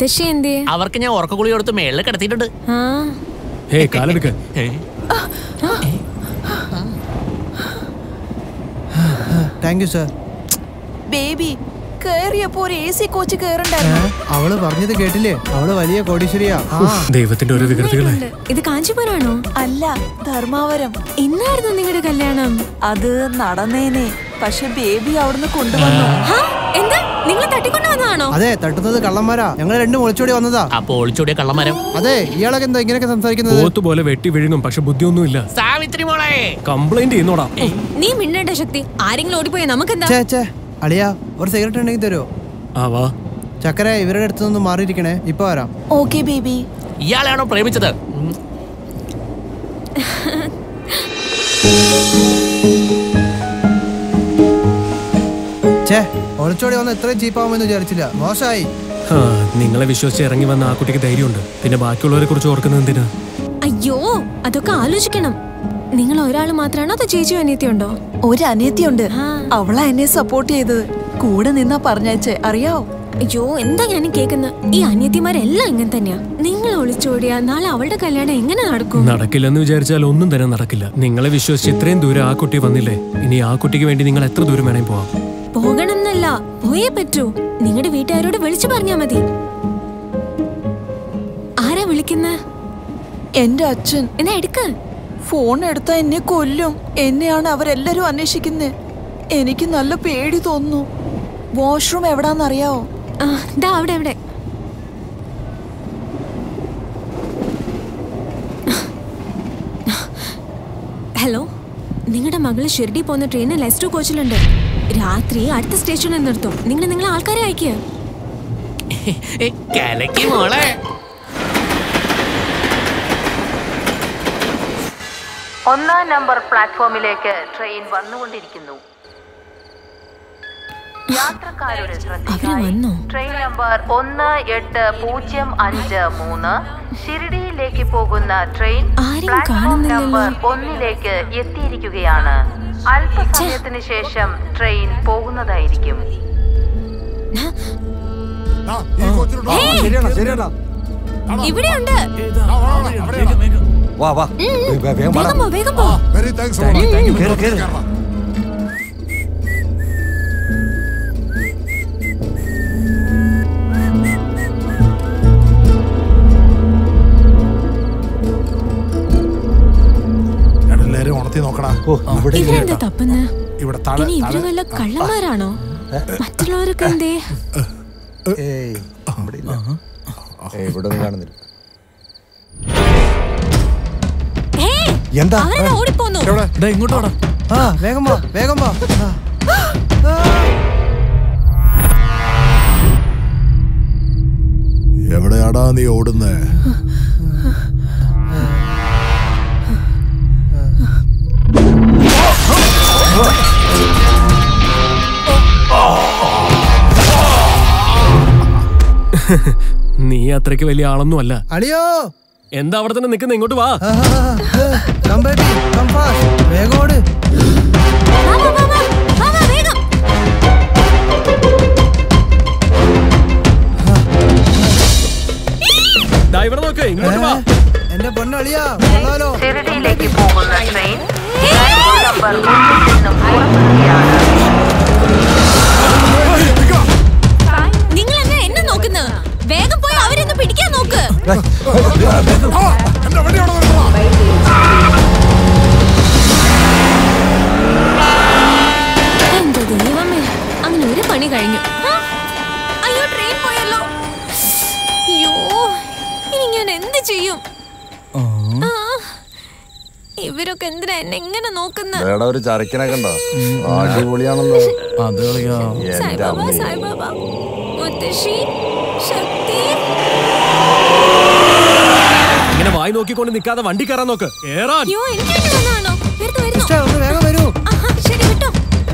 മുത്തശ്ശി എന്തേ അവർക്ക് ഞാൻ ഉറക്കക്കുളി കൊടുത്ത് മേളിൽ കിടത്തിയിട്ടുണ്ട് ആ ഹേ കാലെടുക്ക് ഏ, താങ്ക് യു സർ ബേബി കേറിയപ്പോ ഒരു എ സി കോച്ച് കേറണ്ടായിരുന്നു അവള് പറഞ്ഞത് കേട്ടില്ലേ അവള് വലിയ കോടീശ്വരിയാ ആ ദൈവത്തിന്റെ ഒരു വികൃതികളെ ഇത് കാഞ്ചീപുരാണോ അല്ല ധർമാവരം ഇന്നായിരുന്നു നിങ്ങളുടെ കല്യാണം അത് നടന്നേനെ പക്ഷെ ബേബി അവിടുന്ന് കൊണ്ടുവന്നു ഹാ? എന്താ നിങ്ങൾ തട്ടിക്കൊണ്ടു വന്നതാണോ അതെ തട്ടുന്നത് കള്ളന്മാരാ ഞങ്ങൾ രണ്ടും ഒളിച്ചോടി വന്നതാ അപ്പൊ ഒളിച്ചോടിയ കള്ളമരം അതെ ഇയാളൊക്കെ എന്താ ഇങ്ങനെയൊക്കെ സംസാരിക്കുന്നത് പോത്ത് പോലെ വെട്ടി വിഴുങ്ങും പക്ഷെ ബുദ്ധിയൊന്നുമില്ല സാവിത്രി മോളെ കംപ്ലൈന്റ് ചെയ്യുന്നോടാ നീ മിണ്ടേണ്ട ശക്തി ആരെങ്കിലും ഓടിപ്പോയാ നമുക്കെന്താ ചേ ചേ അളിയാ ഒരു സിഗരറ്റ് ഉണ്ടെങ്കിൽ തരുമോ ആ വാ ചക്കര ഇവരുടെ അടുത്ത് നിന്ന് മാറിയിരിക്കണേ ഇപ്പൊ വരാം ഓക്കെ ബേബി ഇയാളെയാണോ പ്രേമിച്ചത് ഉം. ചേ ഒളിച്ചോടി വന്ന് ഇത്രയും ചീപ്പാവുമെന്ന് വിചാരിച്ചില്ല മോശമായി ആ, നിങ്ങളെ വിശ്വസിച്ച് ഇറങ്ങി വന്ന ആ കുട്ടിക്ക് ധൈര്യമുണ്ട് പിന്നെ ബാക്കിയുള്ളവരെ കുറിച്ച് ഓർക്കുന്നത് എന്തിനാ അയ്യോ അതൊക്കെ ആലോചിക്കണം നിങ്ങൾ ഒരാൾ മാത്രമാണോ അതോ ചേച്ചിയോ അനിയത്തിയുണ്ടോ ഒരു അനിയത്തിയുണ്ട് ആ. അവളാ എന്നെ സപ്പോർട്ട് ചെയ്തത് കൂടെ നിന്നാ പറഞ്ഞയച്ചേ അറിയാവോ അയ്യോ എന്താ ഞാൻ കേൾക്കുന്നത് ഈ അനിയത്തിമാരെല്ലാം ഇങ്ങനെ തന്നെയാ നിങ്ങൾ ഒളിച്ചോടിയാ നാളെ അവളുടെ കല്യാണം എങ്ങനെ നടക്കും നടക്കില്ലെന്ന് വിചാരിച്ചാൽ ഒന്നും തന്നെ നടക്കില്ല നിങ്ങളെ വിശ്വസിച്ച് ഇത്രയും ദൂരം ആ കുട്ടി വന്നില്ലേ ഇനി ആ കുട്ടിക്ക് വേണ്ടി നിങ്ങൾ എത്ര ദൂരം വേണേലും പോവാം പോകണം എന്നല്ല പോയേ പറ്റൂ നിങ്ങളുടെ വീട്ടുകാരോട് വിളിച്ചു പറഞ്ഞാ മതി ആരാ വിളിക്കുന്ന എന്റെ അച്ഛൻ എന്നാ എടുക്ക ഫോൺ എടുത്താ എന്നെ കൊല്ലും എന്നെയാണ് അവരെല്ലാരും അന്വേഷിക്കുന്നത് എനിക്ക് നല്ല പേടി തോന്നുന്നു വാഷ്റൂം എവിടാന്നറിയാവോ ആ, ദാ അവിടെ അവിടെ ഹലോ നിങ്ങളുടെ മകള് ഷിർഡി പോകുന്ന ട്രെയിൻ ലെസ്റ്റു കോച്ചിലുണ്ട് രാത്രി അടുത്ത സ്റ്റേഷനിൽ നിർത്തും നിങ്ങൾ നിങ്ങളെ ആൾക്കാരെ അയക്കുക ഏ, കലക്കി മോളെ ഒന്നാം നമ്പർ പ്ലാറ്റ്ഫോമിലേക്ക് ട്രെയിൻ വന്നുകൊണ്ടിരിക്കുന്നു യാത്രക്കാരുടെ അവര് ശ്രദ്ധയ്ക്കായി വന്നോ ട്രെയിൻ നമ്പർ ഒന്ന് എട്ട് പൂജ്യം അഞ്ച് മൂന്ന് ഷിരിഡിയിലേക്ക് പോകുന്ന ട്രെയിൻ ആരെയും പ്ലാറ്റ്ഫോം കാണുന്നില്ലല്ലോ. നമ്പർ ഒന്നിലേക്ക് എത്തിയിരിക്കുകയാണ് അല്പസമയത്തിന് ശേഷം ട്രെയിൻ പോകുന്നതായിരിക്കും ശരിയാണോ ശരിയാണോ ഇവിടെയുണ്ട് വാ വാ വേ- വേഗം വാടാ. വേഗം പോ വേഗം പോ വെരി താങ്ക്സ് കേറ്, കേറ്. എല്ലാരും ഉണർത്തി നോക്കടാ ഓ ഇവിടെ ഇവരെന്താ തപ്പുന്ന് ഇവിടെ തല ഇനി ഇവര് വല്ല കള്ളന്മാരാണോ മറ്റുള്ളവരൊക്കെ എന്തേ ഏയ് ഇവിടെ ഇല്ല ഏയ് ഇവിടെ ഒന്നും കാണുന്നില്ല ഹേയ്, എന്താ അവരെന്താ ഓടിപ്പോന്നു ഇങ്ങോട്ടോടാ ആ വേഗം വാ വേഗം വാ ആ. എവിടെയാടാ നീ ഓടുന്നേ നീ അത്രയ്ക്ക് വലിയ ആളൊന്നും അല്ല അളിയോ എന്താ അവിടെ തന്നെ നിൽക്കുന്ന ഇങ്ങോട്ട് വാ കം ബേബി കം ഫാസ്റ്റ് വേഗം ഓട് വാ, വാ, വാ, വാ, വാ, വാ, വേഗം. ദാ ഇവിടെ നോക്ക് ഇങ്ങോട്ട് വാ എന്റെ പൊന്നളിയാ കൊള്ളാലോ ഷിരിഡിയിലേക്ക് പോകുന്ന ട്രെയിൻ പ്ലാറ്റ്ഫോം നമ്പർ ഒന്നിൽ നിന്നും പുറപ്പെടുകയാണ് നിങ്ങൾ എന്താ എന്നെ നോക്കുന്നത് വേഗം പോയി അവരൊന്ന് പിടിക്കാൻ നോക്ക് എന്റെ വണ്ടി അവിടെ നിർത്തണം. എന്റെ ദൈവമേ അങ്ങനെ ഒരു പണി കഴിഞ്ഞു ആ, അയ്യോ ട്രെയിൻ പോയല്ലോ അയ്യോ ഇനി ഞാൻ എന്ത് ചെയ്യും ആ, ഇവരൊക്കെ എന്തിനാ എന്നെ എങ്ങനെ നോക്കുന്ന വേടെ ഒരു ചരക്കിനെ കണ്ടോ അടിപൊളിയാണല്ലോ എന്റെ സായിബാബ അമ്മേ. സായിബാബ മുത്തശ്ശി ശക്തി ഇങ്ങനെ വായി നോക്കിക്കൊണ്ട് നിൽക്കാതെ വണ്ടി കയറാൻ നോക്ക് കേറാൻ അയ്യോ എനിക്ക് വേണ്ടി വന്നതാണോ വരുന്നു വരുന്നു സിസ്റ്റർ, ഒന്ന് വേഗം വരൂ ആഹാ, ശരി വിട്ടോ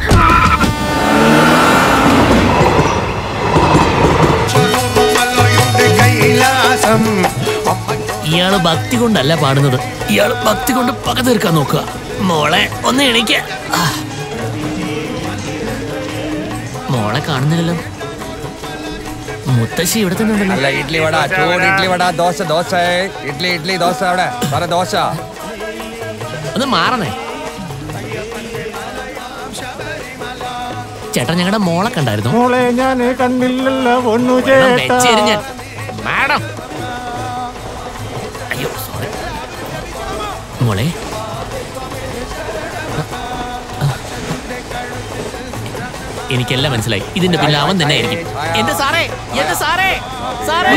ഇയാള് ഭക്തി കൊണ്ടല്ല പാടുന്നത് ഇയാള് ഭക്തി കൊണ്ട് പക തീർക്കാൻ നോക്കുക മോളെ ഒന്ന് എണീക്ക ആ. മോളെ കാണുന്നില്ലല്ലോ മുത്തശ്ശി ഇവിടെ തന്നെ ഉണ്ടല്ലോ അല്ല ഇഡ്ലി വട ചൂട് ഇഡ്ലി വട ദോശ ദോശ ഇഡ്ലി ഇഡ്ലി ദോശ അവിടെ പറ ദോശ ഒന്ന് മാറണേ ചേട്ടാ ഞങ്ങളുടെ മോളെ കണ്ടായിരുന്നു മോളെ ഞാൻ കണ്ടില്ലല്ലോ ഒന്നു വെച്ചേരും ഞാൻ മാഡം അയ്യോ സോറി മോളെ എനിക്കെല്ലാം മനസ്സിലായി ഇതിന്റെ പിന്നിൽ അവൻ തന്നെ ആയിരിക്കും എന്റെ സാറേ എന്റെ സാറേ സാറേ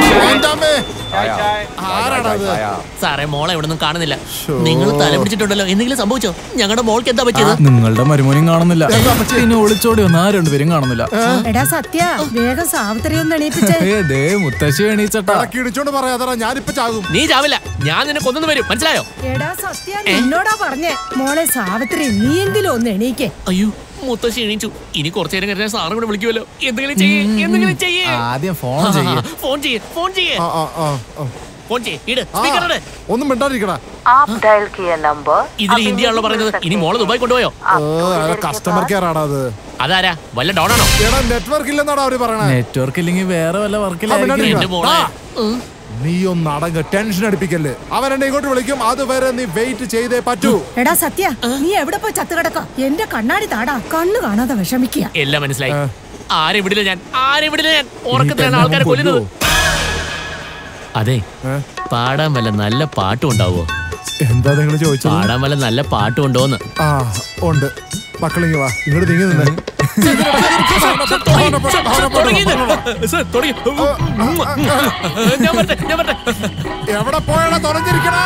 സാറേ മോളെ ഇവിടെ ഒന്നും കാണുന്നില്ല നിങ്ങൾ തല പിടിച്ചിട്ടുണ്ടല്ലോ എന്തെങ്കിലും സംഭവിച്ചോ ഞങ്ങളുടെ മോൾക്ക് എന്താ പറ്റിയത് നിങ്ങളുടെ മരുമോനും കാണുന്നില്ല പിന്നെ ഒളിച്ചോടി വന്ന ആ രണ്ടുപേരും കാണുന്നില്ല എടാ സത്യ വേഗം സാവിത്രി ഒന്ന് എണീപ്പിച്ചേ ഏ ദേ മുത്തശ്ശി എണീച്ചട്ടാ ഇടിച്ചോണ്ട് പറയാതാ ഞാനിപ്പോ ചാകും നീ ചാവില്ല ഞാൻ നിന്നെ കൊന്നു വരും മനസ്സിലായോ എടാ സത്യ നിന്നോടാ പറഞ്ഞേ മോളെ സാവിത്രി നീ എങ്കിലും ഒന്ന് എണീക്കേ അയ്യോ മുത്തശ്ശി എണീച്ചു ഇനി കുറച്ചു നേരം കഴിഞ്ഞാൽ സാറും കൂടെ വിളിക്കുമല്ലോ എന്തെങ്കിലും ചെയ്യേ എന്തെങ്കിലും ചെയ്യേ ആദ്യം ഫോൺ ചെയ്യേ ഫോൺ ചെയ്യേ ഫോൺ ചെയ്യേ ഫോൺ ചെയ്യേ ഇട് സ്പീക്കർ ഒന്നും മിണ്ടാതിരിക്കടാ आप डायल किया नंबर ഇതിൽ ഹിന്ദിയാണല്ലോ പറയുന്നത് ഇനി മോള് ദുബായ് കൊണ്ടുപോയോ കസ്റ്റമർ കെയർ ആടാ അത് അതാരാ വല്ല ഡൗൺ ആണോ എടാ നെറ്റ്വർക്ക് ഇല്ലെന്നാടാ അവര് പറയണേ നെറ്റ്വർക്ക് ഇല്ലെങ്കിൽ വേറെ വല്ല ആ, വർക്കിലായിരിക്കും പിന്നെ എന്റെ മോളെ നീ ഒന്ന് അടങ്ങ് ടെൻഷൻ അടിപ്പിക്കല്ലേ അവൻ എന്നെ ഇങ്ങോട്ട് വിളിക്കും അതുവരെ നീ വെയിറ്റ് ചെയ്തേ പറ്റൂ എടാ സത്യ നീ എവിടെ പോയി ചത്തു കിടക്ക എന്റെ കണ്ണാടി താടാ കണ്ണു കാണാതെ വിഷമിക്കുക എല്ലാം മനസ്സിലായി ആരെ വിടില്ല ഞാൻ ആരെ വിടില്ല ഞാൻ ഉറക്കത്തിലാണ് ആൾക്കാരെ കൊല്ലുന്നത് അതെ പാടാൻ വല്ല നല്ല പാട്ടും ഉണ്ടാവോ എന്താ നിങ്ങൾ ചോദിച്ചത് പാടാൻ വല്ല നല്ല പാട്ടും ഉണ്ടോന്ന് ആ ഉണ്ട് മക്കളിങ്ങ വാ ഇങ്ങോട്ട് നീങ്ങി നിന്നേ ഞാൻ വരട്ടെ ഞാൻ വരട്ടെ എവിടെ പോയാടാ തുറഞ്ഞിരിക്കണേ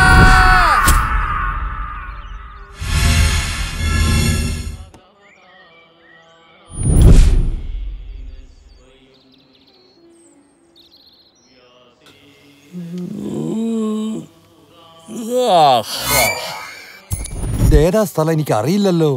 ഇതേതാ സ്ഥലം എനിക്ക് അറിയില്ലല്ലോ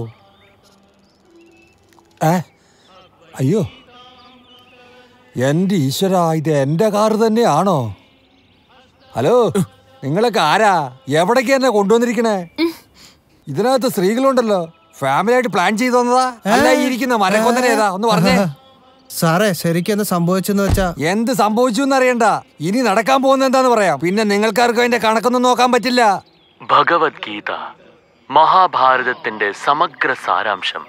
ഏ അയ്യോ എന്റെ ഈശ്വര ഇത് എന്റെ കാറ് തന്നെയാണോ ഹലോ നിങ്ങളൊക്കെ ആരാ എവിടേക്ക് എന്നെ കൊണ്ടുവന്നിരിക്കണേ ഇതിനകത്ത് സ്ത്രീകളുണ്ടല്ലോ ഫാമിലി ആയിട്ട് പ്ലാൻ ചെയ്തു വന്നതാ അല്ല ഈ ഇരിക്കുന്ന മരക്കൊന്നന ഏതാ ഒന്ന് പറഞ്ഞേ സാറേ ശരിക്കും എന്താ സംഭവിച്ചെന്ന് വെച്ചാ എന്ത് സംഭവിച്ചു എന്നറിയണ്ട ഇനി നടക്കാൻ പോകുന്ന എന്താന്ന് പറയാം പിന്നെ നിങ്ങൾക്കാർക്കും അതിന്റെ കണക്കൊന്നും നോക്കാൻ പറ്റില്ല ഭഗവത്ഗീത മഹാഭാരതത്തിന്റെ സമഗ്ര സാരാംശം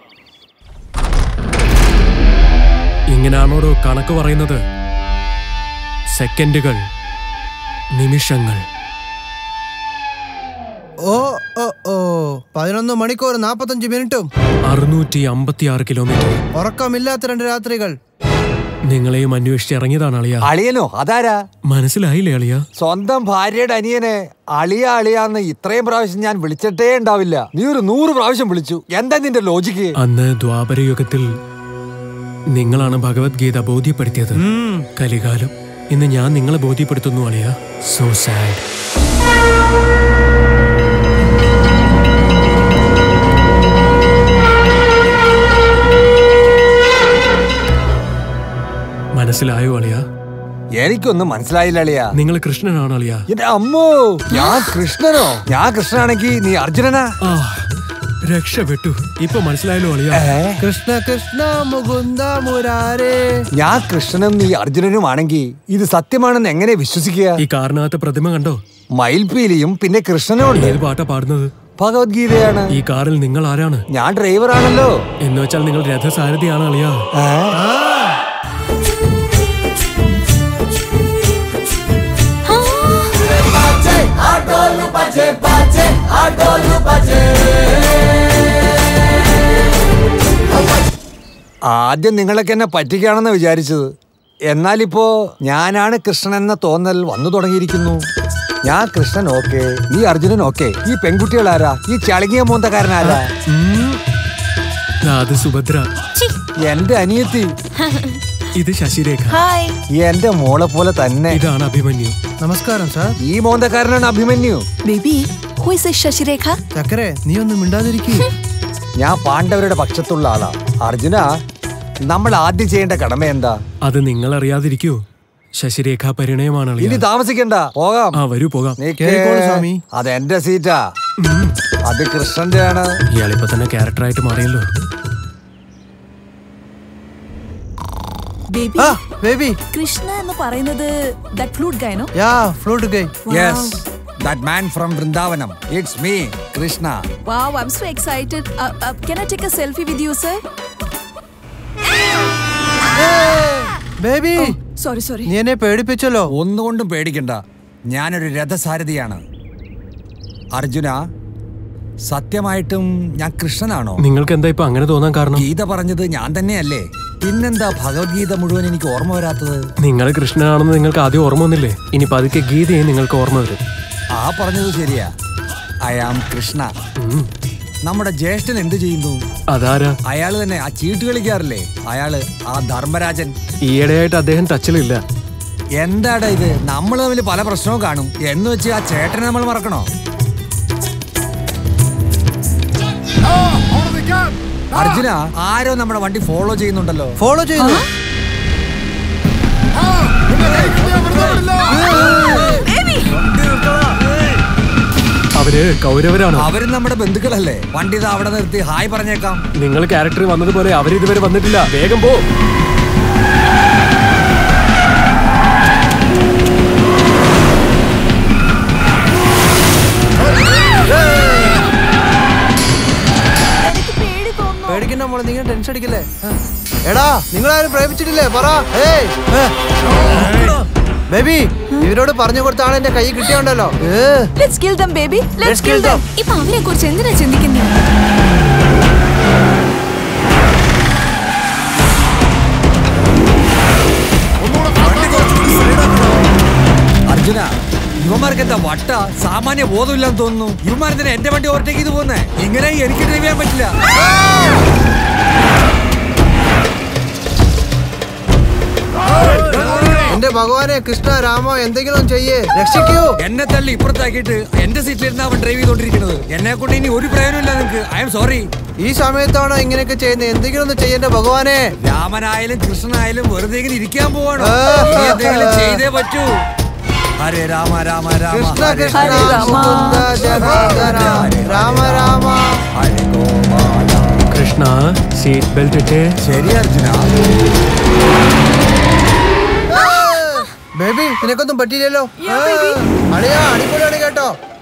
ഇങ്ങനാണോടോ കണക്ക് പറയുന്നത് സെക്കൻഡുകൾ നിമിഷങ്ങൾ ഓ ഓ ഓ പതിനൊന്ന് മണിക്കൂർ നാപ്പത്തഞ്ച് മിനിറ്റും അറുന്നൂറ്റി അമ്പത്തിയാറ് കിലോമീറ്റർ ഉറക്കമില്ലാത്ത രണ്ട് രാത്രികൾ നിങ്ങളെയും അന്വേഷിച്ച് ഇറങ്ങിയതാണ് അളിയ അളിയനോ അതാരാ മനസ്സിലായില്ലേ അളിയ സ്വന്തം ഭാര്യയുടെ അനിയനെ അളിയ അളിയാന്ന് ഇത്രയും പ്രാവശ്യം ഞാൻ വിളിച്ചിട്ടേ ഉണ്ടാവില്ല നീ ഒരു നൂറ് പ്രാവശ്യം വിളിച്ചു എന്താ നിന്റെ ലോജിക്ക് അന്ന് ദ്വാപരയുഗത്തിൽ നിങ്ങളാണ് ഭഗവത്ഗീത ബോധ്യപ്പെടുത്തിയത് കലികാലം ഇന്ന് ഞാൻ നിങ്ങളെ ബോധ്യപ്പെടുത്തുന്നു അളിയ സോ സാഡ് മനസ്സിലായോ അളിയ എനിക്കൊന്നും മനസ്സിലായില്ല അളിയ നിങ്ങൾ കൃഷ്ണനാണ് അളിയ എന്റെ അമ്മോ ഞാൻ കൃഷ്ണനോ ഞാൻ കൃഷ്ണനാണെങ്കി നീ അർജുനനാ ആ രക്ഷപ്പെട്ടു ഇപ്പൊ മനസ്സിലായല്ലോ അളിയ കൃഷ്ണ കൃഷ്ണ മുകുന്ദ മുരാരേ ഞാൻ കൃഷ്ണനും നീ അർജുനനും ആണെങ്കി ഇത് സത്യമാണെന്ന് എങ്ങനെ വിശ്വസിക്കുക ഈ കാറിനകത്ത് പ്രതിമ കണ്ടോ മയിൽപീലിയും പിന്നെ കൃഷ്ണനും ഉണ്ട് ഏത് പാട്ടാ പാടുന്നത് ഭഗവത്ഗീതയാണ് ഈ കാറിൽ നിങ്ങൾ ആരാണ് ഞാൻ ഡ്രൈവറാണല്ലോ എന്ന് വെച്ചാൽ നിങ്ങൾ രഥസാരഥിയാണ് അളിയ ആദ്യം നിങ്ങളൊക്കെ എന്നെ പറ്റിക്കാണെന്ന് വിചാരിച്ചത് എന്നാലിപ്പോ ഞാനാണ് കൃഷ്ണൻ എന്ന തോന്നൽ വന്നു തുടങ്ങിയിരിക്കുന്നു ഞാൻ കൃഷ്ണൻ ഓക്കെ നീ അർജുനൻ ഓക്കെ ഈ പെൺകുട്ടികൾ ആരാ ഈ ചളങ്ങിയ മോന്തക്കാരനാരാ അത് സുഭദ്ര എന്റെ അനിയത്തി ഇത് ശശിരേഖ ഹായ് എന്റെ മോളെ പോലെ തന്നെ ഇതാണ് അഭിമന്യു നമസ്കാരം സാർ ഈ മോന്തക്കാരനാണ് Abhimanyu baby who is Sasirekha ചക്കരെ നീ ഒന്ന് മിണ്ടാതിരിക്കൂ ഞാൻ പാണ്ഡവരുടെ പക്ഷത്തുള്ള ആളാ അർജുന നമ്മൾ ആദ്യം ചെയ്യേണ്ട കടമ എന്താ അത് നിങ്ങൾ അറിയാതിരിക്കൂ ശശിരേഖ പരിണയമാണ് അളിയ ഇനി താമസിക്കണ്ട പോകാം ആ വരൂ പോകാം നിക്ക്. കേറിക്കോളൂ സ്വാമി. അത് എന്റെ സീറ്റാ അത് കൃഷ്ണന്റെ ആണ് ഇയാളിപ്പോ തന്നെ ക്യാരക്ടറായിട്ട് മാറിയല്ലോ ബേബി ആ ബേബി കൃഷ്ണ എന്ന് പറയുന്നത് ദാറ്റ് ഫ്ലൂട്ട് ഗൈനോ yeah flute guy yes that man from Vrindavanam it's me Krishna Wow, I'm so excited. Uh, uh, can I take a selfie with you, sir? Baby Sorry, sorry. നീ എന്നെ പേടിപ്പിച്ചല്ലോ ഒന്നുകൊണ്ടും പേടിക്കണ്ട ഞാനൊരു രഥസാരഥിയാണ് അർജുന സത്യമായിട്ടും ഞാൻ കൃഷ്ണനാണോ നിങ്ങൾക്ക് എന്താ ഇപ്പൊ അങ്ങനെ തോന്നാൻ കാരണം ഗീത പറഞ്ഞത് ഞാൻ തന്നെയല്ലേ പിന്നെന്താ ഭഗവത്ഗീത മുഴുവൻ എനിക്ക് ഓർമ്മ വരാത്തത് നിങ്ങൾ കൃഷ്ണനാണെന്ന് നിങ്ങൾക്ക് ആദ്യം ഓർമ്മ വന്നില്ലേ ഇനി പതുക്കെ ഗീതയെ നിങ്ങൾക്ക് ഓർമ്മ വരും ആ പറഞ്ഞത് ശരിയാ ഐ ആം കൃഷ്ണ നമ്മുടെ ജ്യേഷ്ഠൻ എന്ത് ചെയ്യുന്നു അതാരാ അയാള് തന്നെ ആ ചീട്ട് കളിക്കാറില്ലേ അയാള് ആ ധർമ്മരാജൻ ഈയിടെയായിട്ട് അദ്ദേഹം ടച്ചിലില്ല എന്താടാ ഇത് നമ്മൾ തമ്മിൽ പല പ്രശ്നവും കാണും എന്ന് വെച്ച് ആ ചേട്ടനെ നമ്മൾ മറക്കണോ അർജുന ആരോ നമ്മുടെ വണ്ടി ഫോളോ ചെയ്യുന്നുണ്ടല്ലോ ഫോളോ ചെയ്യുന്നു അവര് കൗരവരാണ് അവരും നമ്മുടെ ബന്ധുക്കളല്ലേ വണ്ടി ഇത് അവിടെ നിർത്തി ഹായ് പറഞ്ഞേക്കാം നിങ്ങൾ ക്യാരക്ടർ വന്നതുപോലെ അവർ ഇതുവരെ വന്നിട്ടില്ല വേഗം പോ പേടിക്കണ്ട മോളെ നിങ്ങൾ ടെൻഷൻ അടിക്കല്ലേ എടാ നിങ്ങളാരും പ്രേമിച്ചിട്ടില്ലേ പറ ഏയ് ബേബി ഇവരോട് പറഞ്ഞു കൊടുത്ത ആളെ എന്റെ കൈ കിട്ടിയുണ്ടല്ലോ Let's kill them, baby. Let's, Let's kill them. ഇപ്പൊ അവരെ കുറിച്ച് എന്തിനാ ചിന്തിക്കുന്നത് അർജുന യുവമാർക്ക് എന്താ വട്ട സാമാന്യ ബോധമില്ലാന്ന് തോന്നുന്നു യുവമാരത്തിന് എന്റെ വണ്ടി ഓവർടേക്ക് ചെയ്ത് പോകുന്നേ ഇങ്ങനെ എനിക്ക് ഡ്രൈവ് ചെയ്യാൻ പറ്റില്ല എന്റെ ഭഗവാനെ കൃഷ്ണ രാമോ എന്തെങ്കിലും ചെയ്യേ രക്ഷിക്കൂ എന്നെ തള്ളി ഇപ്പുറത്താക്കിയിട്ട് എന്റെ സീറ്റിലിരുന്ന് അവൻ ഡ്രൈവ് ചെയ്തോണ്ടിരിക്കുന്നത് എന്നെ കൊണ്ട് ഇനി ഒരു പ്രയോജനമില്ല നിങ്ങക്ക് ഐ എം സോറി ഈ സമയത്താണോ ഇങ്ങനെയൊക്കെ ചെയ്യുന്നത് എന്തെങ്കിലും ഒന്ന് ചെയ്യണ്ട ഭഗവാനെ രാമനായാലും കൃഷ്ണനായാലും വെറുതെ ഇങ്ങനെ ഇരിക്കാൻ പോവാണോ ആ. ഇനി എന്തെങ്കിലും ചെയ്തേ പറ്റൂ ഹരേ രാമ രാമ രാമ കൃഷ്ണ ഹരേ കൃഷ്ണ ഹരേ മുകുന്ദ ജനാർദ്ദന രാമ രാമ ഹരേ ഗോപാല കൃഷ്ണ സീറ്റ് ബെൽറ്റ് ഇട്ടേ ശരി അർജുന ബേബി നിനക്കൊന്നും പറ്റിയില്ലല്ലോ ആ, അളിയാ അടിപൊളിയാണ് കേട്ടോ